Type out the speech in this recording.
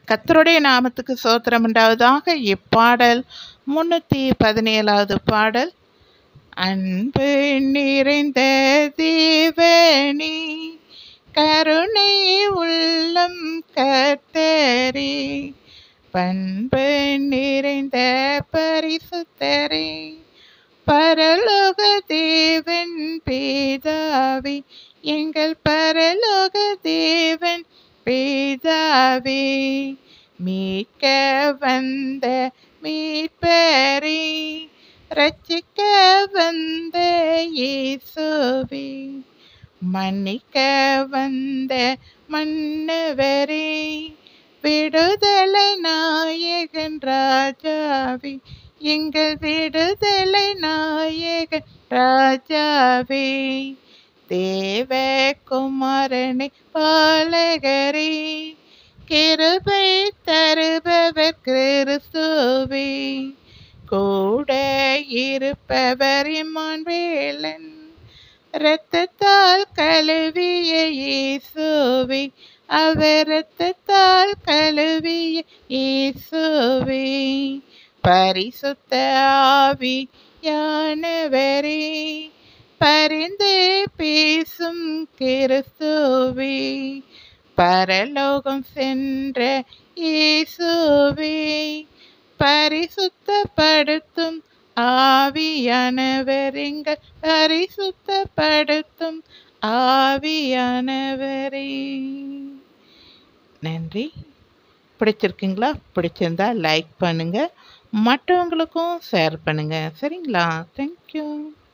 கர்த்தருடைய நாமத்துக்கு சோத்திரம் உண்டாவதாக இப்பாடல் முன்னூற்றி பதினேழாவது பாடல் அன்பு நிறைந்த தேவனி கருணை உள்ளம் கர்த்தரே பண்பு நிறைந்த பரிசுத்தரே பரலோக தேவன் பேதாவே எங்கள் பரலோக தேவன் பேதாவே மீட்க வந்த மீட்பரே ரட்சிக்க வந்த இயேசுவே மன்னிக்க வந்த மன்னவரே விடுதலை நாயகன் ராஜாவே எங்கள் விடுதலை நாயகன் ராஜாவே தேவகுமாரனை பாலகரே கிருபை தருபவர் கிறிஸ்துவே கூட இருப்பவர் இம்மான் வேலன் இரத்தத்தால் கழுவிய இயேசுவே அவர் இரத்தத்தால் கழுவிய இயேசுவே பரிசுத்த ஆவி யானவரே பரிந்து பேசும் கிறிஸ்துவே பரலோகம் சென்ற இயேசுவே பரிசுத்தப்படுத்தும் ஆவியானவர் எங்கள் பரிசுத்தப்படுத்தும் ஆவியானவரே நன்றி பிடிச்சிருக்குங்களா பிடிச்சிருந்தா லைக் பண்ணுங்க மற்றவங்களுக்கும் ஷேர் பண்ணுங்க சரிங்களா தேங்க்யூ